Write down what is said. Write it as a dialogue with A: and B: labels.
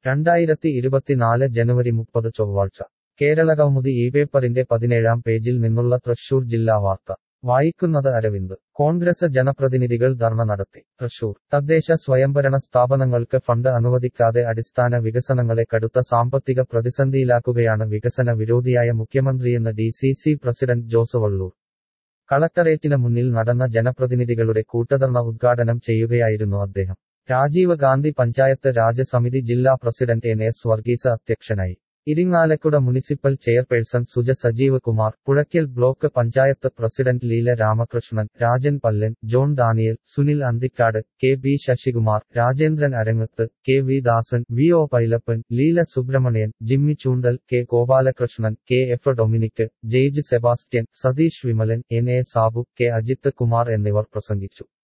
A: രണ്ടായിരത്തി ഇരുപത്തിനാല് ജനുവരി മുപ്പത് ചൊവ്വാഴ്ച കേരളകൗമുദി ഈ പേപ്പറിന്റെ പതിനേഴാം പേജിൽ നിന്നുള്ള തൃശൂർ ജില്ലാ വാർത്ത വായിക്കുന്നത് അരവിന്ദ് കോൺഗ്രസ് ജനപ്രതിനിധികൾ ധർണ നടത്തി തൃശൂർ തദ്ദേശ സ്വയംഭരണ സ്ഥാപനങ്ങൾക്ക് ഫണ്ട് അനുവദിക്കാതെ അടിസ്ഥാന വികസനങ്ങളെ കടുത്ത സാമ്പത്തിക പ്രതിസന്ധിയിലാക്കുകയാണ് വികസന വിരോധിയായ മുഖ്യമന്ത്രിയെന്ന് D C C president Jose Valloor കളക്ടറേറ്റിന് മുന്നിൽ നടന്ന ജനപ്രതിനിധികളുടെ കൂട്ടധർണ ഉദ്ഘാടനം ചെയ്യുകയായിരുന്നു അദ്ദേഹം രാജീവ് ഗാന്ധി പഞ്ചായത്ത് രാജ് സമിതി ജില്ലാ പ്രസിഡന്റ് എൻ എസ് വർഗീസ് അധ്യക്ഷനായി Irinjalakuda municipal chairperson Suja Sajeev Kumar Puzhakkal block panchayat president Leela Ramakrishnan Rajan Pallan John Daniel Sunil Anthikad K B Sasikumar Rajendran Arangath K V Dasan V O Pylappan Leela Subrahmanian Jimmy Choondal K Gopalakrishnan K F Dominic ജെയ്ജ് Sebastian Satheesh Vimalan N A Sabu K Ajith Kumar എന്നിവർ പ്രസംഗിച്ചു